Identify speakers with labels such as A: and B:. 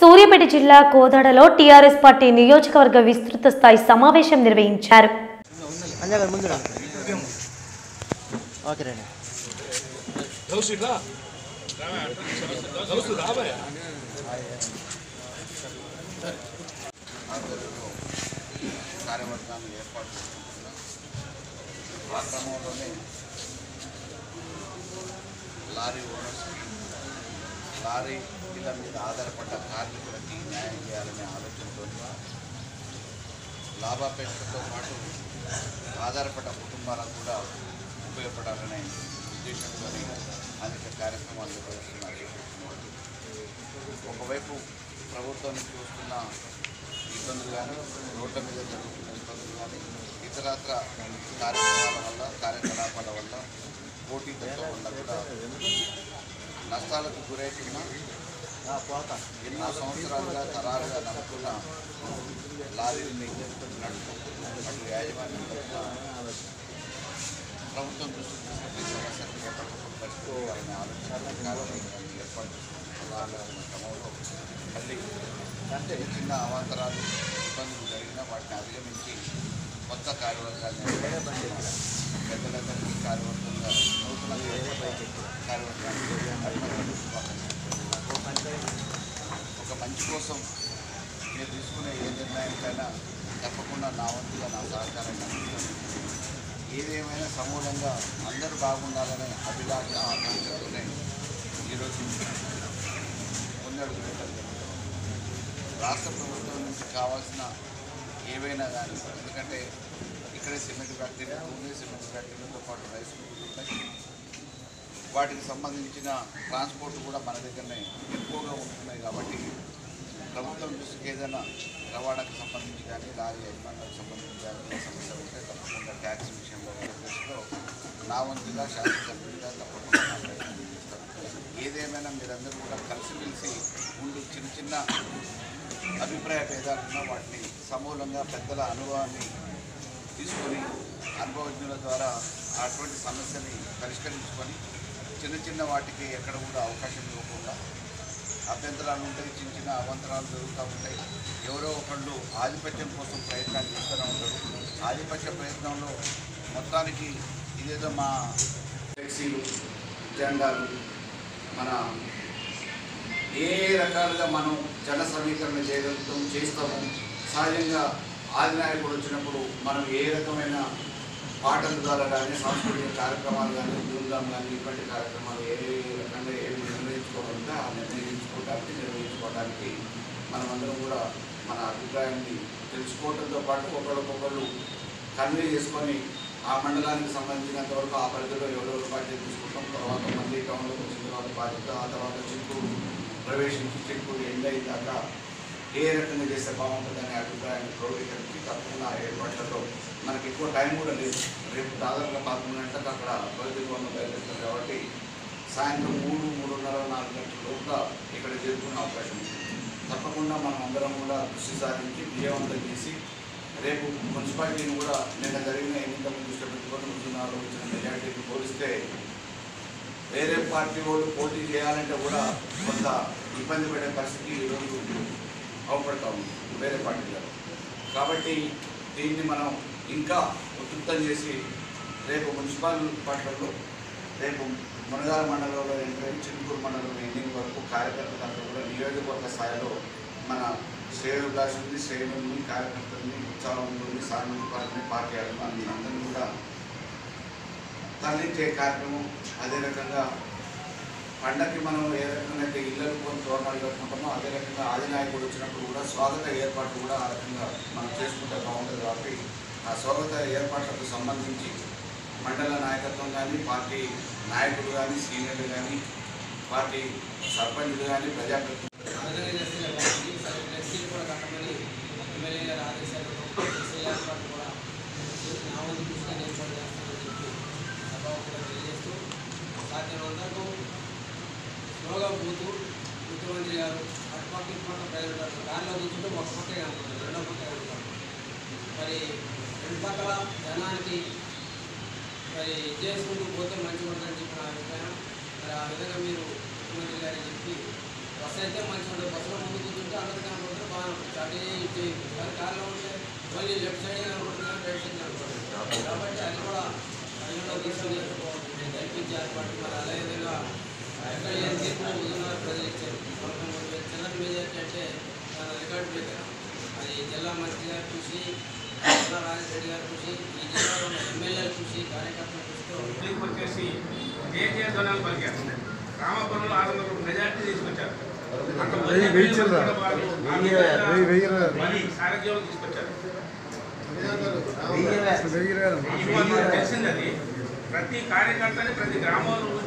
A: సూర్యాపేట జిల్లా కోదాడలో TRS party నియోజకవర్గ విస్తృత స్థాయి సమావేశం నిర్వహించారు
B: అంజా గారు ముందు రండి ఓకే రండి
C: కార్యవర్గాన్ని ఏర్పాటు చేసుకుంటున్నాం ఆ క్రమంలోనే లారీ ఓనర్స్ లారీ ఇలా మీద ఆధారపడ్డ కార్మికులకి న్యాయం చేయాలనే ఆలోచనతో లాభాపేక్షతో పాటు ఆధారపడ్డ కుటుంబాలకు కూడా ఉపయోగపడాలనే ఉద్దేశంతో అనేక కార్యక్రమాలు నిర్వహిస్తున్నారు ఒకవైపు ప్రభుత్వం నుంచి వస్తున్న ఇబ్బందులు కానీ రోడ్ల మీద జరుగుతున్న ఇబ్బందులు కానీ ఇతరత్ర కార్యక్రమాల వల్ల కార్యకలాపాల వల్ల పోటీ తత్వం వల్ల కూడా నష్టాలకు గురైతున్న ఎన్నో సంవత్సరాలుగా తరాలుగా నమ్ముకున్న లారీని నడుపుకుంటూ అటు యాజమాన్యం తరఫున ప్రభుత్వం దృష్టికి తీసుకెళ్లి సమస్యలు ఎప్పటికప్పుడు పరిష్కరించాలనే ఆలోచన కార్యక్రమాన్ని ఏర్పాటు చేసుకుంటున్న క్రమంలో మళ్ళీ అంటే చిన్న అవాంతరాలు ఇబ్బందులు జరిగినా వాటిని అధిగమించి కొత్త కార్యవర్గాన్ని ఏర్పరచుకున్నారు. పెద్దలందరికీ కార్యవర్గంగా నూతన కార్యవర్గాన్ని అభినందనలు, శుభాకాంక్షలు. ఒక మంచి కోసం మీరు తీసుకునే ఏ నిర్ణయానికైనా తప్పకుండా నా వంతుగా నా సహకారాన్ని అందిస్తాను ఏదేమైనా సమూలంగా అందరూ బాగుండాలనే అభిలాష ఆకాంక్షతోనే ఈరోజు ముందడుగు వేయడం జరుగుతుంది రాష్ట్ర ప్రభుత్వం నుంచి కావాల్సిన ఏవైనా కానీ ఎందుకంటే ఇక్కడే సిమెంట్ ఫ్యాక్టరీ ఉంది సిమెంట్ ఫ్యాక్టరీలతో పాటు రైస్ మిల్లులు ఉన్నాయి వాటికి సంబంధించిన ట్రాన్స్పోర్ట్ కూడా మన దగ్గరనే ఎక్కువగా ఉంటున్నాయి కాబట్టి ప్రభుత్వం దృష్టికి ఏదైనా రవాణాకు సంబంధించి కానీ లారీ యజమానులకు సంబంధించి కానీ ఏ సమస్య ఉంటే తప్పకుండా ట్యాక్స్ విషయంలో దృష్టిలో నా వంతుగా శాసనసభ్యుడిగా తప్పకుండా నా ప్రయత్నం చేస్తాను ఏదేమైనా మీరందరూ కూడా కలిసిమెలిసి ఉండి చిన్న చిన్న అభిప్రాయ భేదాలున్న వాటిని సమూలంగా పెద్దల అనుభవాన్ని తీసుకొని అనుభవజ్ఞుల ద్వారా అటువంటి సమస్యని పరిష్కరించుకొని చిన్న చిన్న వాటికి ఎక్కడ కూడా అవకాశం ఇవ్వకుండా అభ్యంతరాలు ఉంటాయి చిన్న చిన్న అవాంతరాలు జరుగుతూ ఉంటాయి ఎవరో ఒకళ్ళు ఆధిపత్యం కోసం ప్రయత్నాలు చేస్తూనే ఉంటారు ఆధిపత్య ప్రయత్నంలో మొత్తానికి ఇదేదో మా ఫ్లెక్సీలు జెండాలు మన ఏ రకాలుగా మనం జన సమీకరణ చేయగలుగుతాం చేస్తాము సహజంగా ఆదినాయకుడు వచ్చినప్పుడు మనం ఏ రకమైన పాటల ద్వారా కానీ సాంస్కృతిక కార్యక్రమాలు కానీ బృందం కానీ ఇటువంటి కార్యక్రమాలు ఏ రకంగా ఏమి నిర్ణయించుకోవాలంటే ఆ నిర్ణయించుకోవడానికి నిర్వహించుకోవడానికి మనమందరం కూడా మన అభిప్రాయాన్ని తెలుసుకోవడంతో పాటు ఒకరికొకరు కన్వే చేసుకొని ఆ మండలానికి సంబంధించినంత వరకు ఆ పరిధిలో ఎవరెవరు బాధ్యత తీసుకుంటాం తర్వాత మళ్ళీ టౌన్లోకి వచ్చిన తర్వాత బాధ్యత ఆ తర్వాత చిత్తూరు ప్రవేశించి చిత్తూరు ఎండ్ అయిన దాకా ఏ రకంగా చేస్తే బాగుంటుందనే అభిప్రాయాన్ని క్రోడీకరించి తప్పకుండా ఆ ఏర్పాట్లతో మనకి ఎక్కువ టైం కూడా లేదు రేపు దాదాపుగా పదకొండు గంటలకు అక్కడ బయలుదేరి బయలుదేరుతారు కాబట్టి సాయంత్రం మూడు మూడున్నర నాలుగు గంటల లోపల ఇక్కడ చేరుకునే అవకాశం ఉంది తప్పకుండా మనం అందరం కూడా దృష్టి సారించి విజయవంతం చేసి రేపు మున్సిపాలిటీని కూడా నిన్న జరిగిన ఎన్నికలను దృష్టి పెట్టుకొని ముస్లింలు వచ్చిన మెజార్టీని పోలిస్తే వేరే పార్టీ వాళ్ళు పోటీ చేయాలంటే కూడా కొంత ఇబ్బంది పడే పరిస్థితి ఈరోజు అవపడతా ఉంది వేరే పార్టీలలో కాబట్టి దీన్ని మనం ఇంకా ఉధృతం చేసి రేపు మున్సిపల్ పార్టీలలో రేపు మునగాల మండలంలో ఎంటర్ చిన్నూరు మండలం ఎండింగ్ వరకు కార్యకర్తలంతా కూడా నియోజకవర్గ స్థాయిలో మన శ్రేయోభిలాషుల్ని శ్రేణుల్ని కార్యకర్తల్ని ఉత్సాహం ఉంటుంది సానుభూతి పార్టీని పార్టీ అభిమానులు అందరినీ కూడా తరలించే కార్యక్రమం అదే రకంగా పండగకి మనం ఏ రకంగా అయితే ఇళ్ళకు కొని తోరణాలు కట్టుకుంటామో అదే రకంగా ఆదినాయకుడు వచ్చినప్పుడు కూడా స్వాగత ఏర్పాట్లు కూడా ఆ రకంగా మనం చేసుకుంటే బాగుంటుంది కాబట్టి ఆ స్వాగత ఏర్పాట్లకు సంబంధించి మండల నాయకత్వం కానీ పార్టీ నాయకులు కానీ సీనియర్లు కానీ పార్టీ సర్పంచ్లు కానీ ప్రజాప్రతినిధులు
D: అదనంగా చేస్తే బాగుంటుంది సరే ఫ్లెక్సీలు కూడా కట్టమని ఎమ్మెల్యే గారు ఆదేశాలతో చేసే ఏర్పాటు కూడా నా వంతు కృషిగా ఏర్పాటు చేస్తానని చెప్పి సభాముఖంగా తెలియజేస్తూ సాధ్యమంతకు స్లోగా పోతూ ముఖ్యమంత్రి గారు అటుపక్క ఇటుపక్క ప్రజలు ఉన్నారు. దారిలో కూర్చుంటే ఒక పక్కే కనుకుంటుంది రెండో పక్క కనుకుంటారు మరి రెండు పక్కల జనానికి మరి ఇది చేసుకుంటూ పోతే మంచిగా ఉంటుందని చెప్పి నా అభిప్రాయం మరి ఆ విధంగా మీరు ముఖ్యమంత్రి గారికి చెప్పి బస్సు అయితే మంచిగా ఉంటుంది బస్సులో ముందు కూర్చుంటే వచ్చి అది కార్లో ఉంటే మళ్ళీ లెఫ్ట్ సైడ్ కనపడుతున్నారు రైట్ సైడ్ కనపడుతుంది కాబట్టి అది కూడా పరిగణలో తీసుకుని కల్పించే ఏర్పాటు మరి అదేవిధంగా ఎక్కడ ఏం తీర్పు ఉదయనగర్ ప్రజలు ఇచ్చారు పదకొండు చిల్లర మెజార్టీ అంటే చాలా రికార్డు బ్రేకర్ అది జిల్లా మంత్రి గారు కృషి జిల్లా రాజశేఖర్ గారు కృషి ఈ జిల్లాలో ఉన్న ఎమ్మెల్యేల కృషి కార్యకర్తల కృషితో
E: ఢిల్లీకి వచ్చేసి జేజే ధ్వనాలు పలికారు రామపురంలో ఆరు వందల మెజార్టీ తీసుకొచ్చారు అంత
F: వెయ్యి వెయ్యి చిల్లర.
E: వాళ్ళు ఆ
F: వెయ్యి
E: విధంగా
F: వెయ్యి వెయ్యి రాదు.
E: మరి సారథ్యం తీసుకొచ్చారు
F: వెయ్యి వేలు.
E: ఇప్పుడు మనకు తెలిసింది అది ప్రతి కార్యకర్తని ప్రతి గ్రామంలో